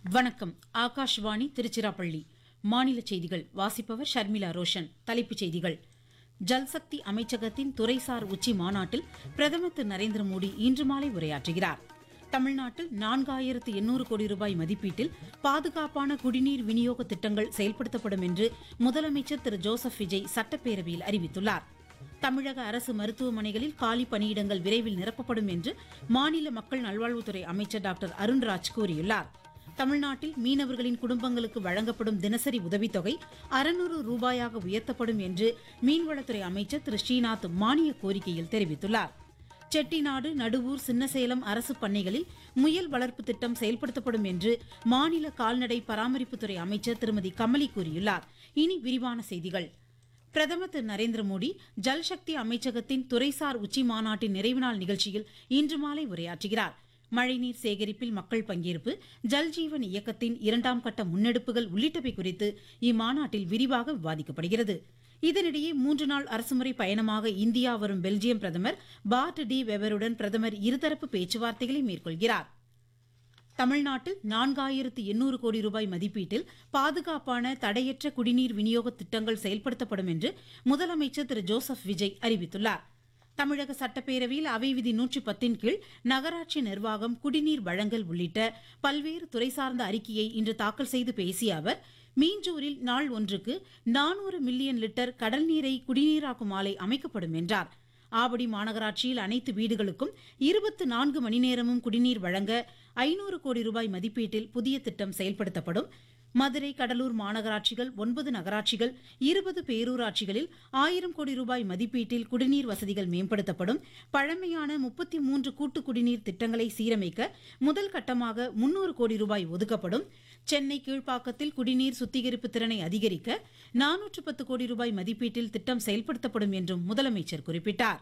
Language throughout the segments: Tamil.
வணக்கம் ஆகாஷ்வாணி திருச்சிராப்பள்ளி மாநில செய்திகள் வாசிப்பவர் ஷர்மிளா ரோஷன் தலைப்புச் செய்திகள் ஜல்சக்தி அமைச்சகத்தின் துறைசார் உச்சி மாநாட்டில் பிரதமர் திரு நரேந்திர மோடி இன்று மாலை உரையாற்றுகிறார் தமிழ்நாட்டில் நான்காயிரத்து எண்ணூறு கோடி ரூபாய் மதிப்பீட்டில் பாதுகாப்பான குடிநீர் விநியோக திட்டங்கள் செயல்படுத்தப்படும் என்று முதலமைச்சர் திரு ஜோசப் விஜய் சட்டப்பேரவையில் அறிவித்துள்ளார் தமிழக அரசு மருத்துவமனைகளில் காலி பணியிடங்கள் விரைவில் நிரப்பப்படும் என்று மாநில மக்கள் நல்வாழ்வுத்துறை அமைச்சர் டாக்டர் அருண்ராஜ் கூறியுள்ளார் தமிழ்நாட்டில் மீனவர்களின் குடும்பங்களுக்கு வழங்கப்படும் தினசரி உதவித்தொகை அறுநூறு ரூபாயாக உயர்த்தப்படும் என்று மீன்வளத்துறை அமைச்சர் திரு ஸ்ரீநாத் மானிய கோரிக்கையில் தெரிவித்துள்ளார் செட்டிநாடு நடுவூர் சின்னசேலம் அரசு பண்ணைகளில் முயல் வளர்ப்பு திட்டம் செயல்படுத்தப்படும் என்று மாநில கால்நடை பராமரிப்புத்துறை அமைச்சர் திருமதி கமலி கூறியுள்ளார் இனி விரிவான செய்திகள் பிரதமர் திரு நரேந்திர மோடி ஜல்சக்தி அமைச்சகத்தின் துறைசார் உச்சி மாநாட்டின் நிறைவு நாள் நிகழ்ச்சியில் இன்று மாலை உரையாற்றுகிறார் மழைநீர் சேகரிப்பில் மக்கள் பங்கேற்பு ஜல் ஜீவன் இயக்கத்தின் இரண்டாம் கட்ட முன்னெடுப்புகள் உள்ளிட்டவை குறித்து இம்மாநாட்டில் விரிவாக விவாதிக்கப்படுகிறது இதனிடையே மூன்று நாள் அரசுமுறை பயணமாக இந்தியா வரும் பெல்ஜியம் பிரதமர் பார்ட் டி வெபருடன் பிரதமர் இருதரப்பு பேச்சுவார்த்தைகளை மேற்கொள்கிறார் தமிழ்நாட்டில் நான்காயிரத்து எண்ணூறு கோடி ரூபாய் மதிப்பீட்டில் பாதுகாப்பான தடையற்ற குடிநீர் விநியோக திட்டங்கள் செயல்படுத்தப்படும் என்று முதலமைச்சர் திரு ஜோசப் விஜய் அறிவித்துள்ளார் தமிழக சட்டப்பேரவையில் அவை விதி நூற்றி பத்தின் கீழ் நகராட்சி நிர்வாகம் குடிநீர் வழங்கல் உள்ளிட்ட பல்வேறு துறை சார்ந்த அறிக்கையை இன்று தாக்கல் செய்து பேசிய அவர் மீஞ்சூரில் நாள் ஒன்றுக்கு நானூறு மில்லியன் லிட்டர் கடல் நீரை குடிநீராக்கும் ஆலை அமைக்கப்படும் என்றார் ஆவடி மாநகராட்சியில் அனைத்து வீடுகளுக்கும் இருபத்து நான்கு மணி நேரமும் குடிநீர் வழங்க ஐநூறு கோடி ரூபாய் மதிப்பீட்டில் புதிய திட்டம் செயல்படுத்தப்படும் மதுரை கடலூர் மாநகராட்சிகள் ஒன்பது நகராட்சிகள் இருபது பேரூராட்சிகளில் ஆயிரம் கோடி ரூபாய் மதிப்பீட்டில் குடிநீர் வசதிகள் மேம்படுத்தப்படும் பழமையான முப்பத்தி மூன்று கூட்டு குடிநீர் திட்டங்களை சீரமைக்க முதல் கட்டமாக முன்னூறு கோடி ரூபாய் ஒதுக்கப்படும் சென்னை கீழ்ப்பாக்கத்தில் குடிநீர் சுத்திகரிப்பு திறனை அதிகரிக்க நானூற்று பத்து கோடி ரூபாய் மதிப்பீட்டில் திட்டம் செயல்படுத்தப்படும் என்றும் முதலமைச்சர் குறிப்பிட்டார்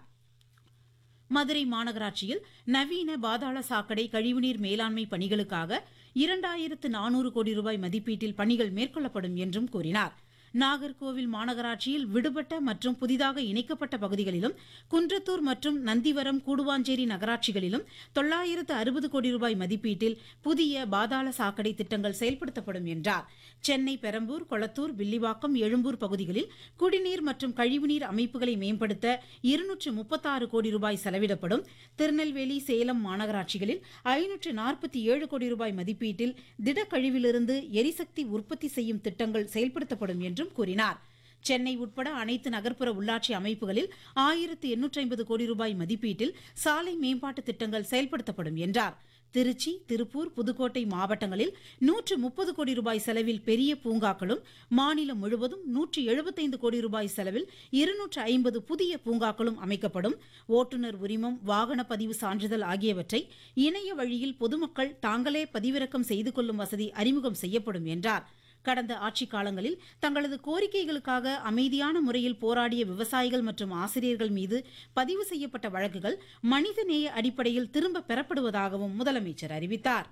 மதுரை மாநகராட்சியில் நவீன பாதாள சாக்கடை கழிவுநீர் மேலாண்மை பணிகளுக்காக இரண்டாயிரத்து நானூறு கோடி ரூபாய் மதிப்பீட்டில் பணிகள் மேற்கொள்ளப்படும் என்றும் கூறினார் நாகர்கோவில் மாநகராட்சியில் விடுபட்ட மற்றும் புதிதாக இணைக்கப்பட்ட பகுதிகளிலும் குன்றத்தூர் மற்றும் நந்திவரம் கூடுவாஞ்சேரி நகராட்சிகளிலும் தொள்ளாயிரத்து அறுபது கோடி ரூபாய் மதிப்பீட்டில் புதிய பாதாள சாக்கடை திட்டங்கள் செயல்படுத்தப்படும் என்றார் சென்னை பெரம்பூர் கொளத்தூர் வில்லிவாக்கம் எழும்பூர் பகுதிகளில் குடிநீர் மற்றும் கழிவுநீர் அமைப்புகளை மேம்படுத்த இருநூற்று முப்பத்தாறு கோடி ரூபாய் செலவிடப்படும் திருநெல்வேலி சேலம் மாநகராட்சிகளில் ஐநூற்று நாற்பத்தி ஏழு கோடி ரூபாய் மதிப்பீட்டில் திடக்கழிவிலிருந்து எரிசக்தி உற்பத்தி செய்யும் திட்டங்கள் செயல்படுத்தப்படும் என்றும் கூறினார் சென்னை உட்பட அனைத்து நகர்ப்புற உள்ளாட்சி அமைப்புகளில் ஆயிரத்து எண்ணூற்றி ஐம்பது கோடி ரூபாய் மதிப்பீட்டில் சாலை மேம்பாட்டு திட்டங்கள் செயல்படுத்தப்படும் என்றார் திருச்சி திருப்பூர் புதுக்கோட்டை மாவட்டங்களில் நூற்று முப்பது கோடி ரூபாய் செலவில் பெரிய பூங்காக்களும் மாநிலம் முழுவதும் நூற்றி எழுபத்தைந்து கோடி ரூபாய் செலவில் இருநூற்று ஐம்பது புதிய பூங்காக்களும் அமைக்கப்படும் ஓட்டுநர் உரிமம் வாகன பதிவு சான்றிதழ் ஆகியவற்றை இணைய வழியில் பொதுமக்கள் தாங்களே பதிவிறக்கம் செய்து கொள்ளும் வசதி அறிமுகம் செய்யப்படும் என்றார் கடந்த ஆட்சிக் காலங்களில் தங்களது கோரிக்கைகளுக்காக அமைதியான முறையில் போராடிய விவசாயிகள் மற்றும் ஆசிரியர்கள் மீது பதிவு செய்யப்பட்ட வழக்குகள் மனிதநேய அடிப்படையில் திரும்ப பெறப்படுவதாகவும் முதலமைச்சர் அறிவித்தார்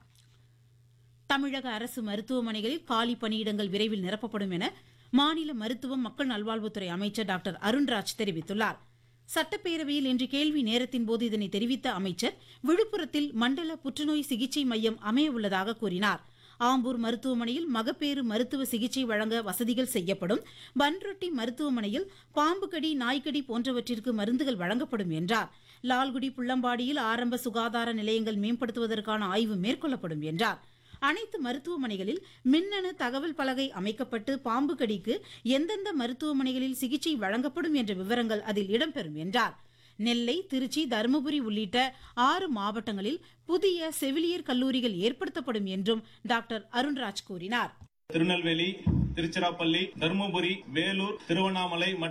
தமிழக அரசு மருத்துவமனைகளில் காலி பணியிடங்கள் விரைவில் நிரப்பப்படும் என மாநில மருத்துவம் மக்கள் நல்வாழ்வுத்துறை அமைச்சர் டாக்டர் அருண்ராஜ் தெரிவித்துள்ளார் சட்டப்பேரவையில் இன்று கேள்வி நேரத்தின் போது இதனை தெரிவித்த அமைச்சர் விழுப்புரத்தில் மண்டல புற்றுநோய் சிகிச்சை மையம் அமைய உள்ளதாக கூறினார் ஆம்பூர் மருத்துவமனையில் மகப்பேறு மருத்துவ சிகிச்சை வழங்க வசதிகள் செய்யப்படும் பன்ரொட்டி மருத்துவமனையில் பாம்பு கடி நாய்க்கடி போன்றவற்றிற்கு மருந்துகள் வழங்கப்படும் என்றார் லால்குடி புள்ளம்பாடியில் ஆரம்ப சுகாதார நிலையங்கள் மேம்படுத்துவதற்கான ஆய்வு மேற்கொள்ளப்படும் என்றார் அனைத்து மருத்துவமனைகளில் மின்னணு தகவல் பலகை அமைக்கப்பட்டு பாம்பு கடிக்கு எந்தெந்த மருத்துவமனைகளில் சிகிச்சை வழங்கப்படும் என்ற விவரங்கள் அதில் இடம்பெறும் என்றார் நெல்லை திருச்சி தருமபுரி உள்ளிட்ட ஆறு மாவட்டங்களில் புதிய செவிலியர் கல்லூரிகள் ஏற்படுத்தப்படும் என்றும் டாக்டர் அருண்ராஜ் கூறினார் திருநெல்வேலி திருச்சிராப்பள்ளி தருமபுரி வேலூர் திருவண்ணாமலை மற்றும்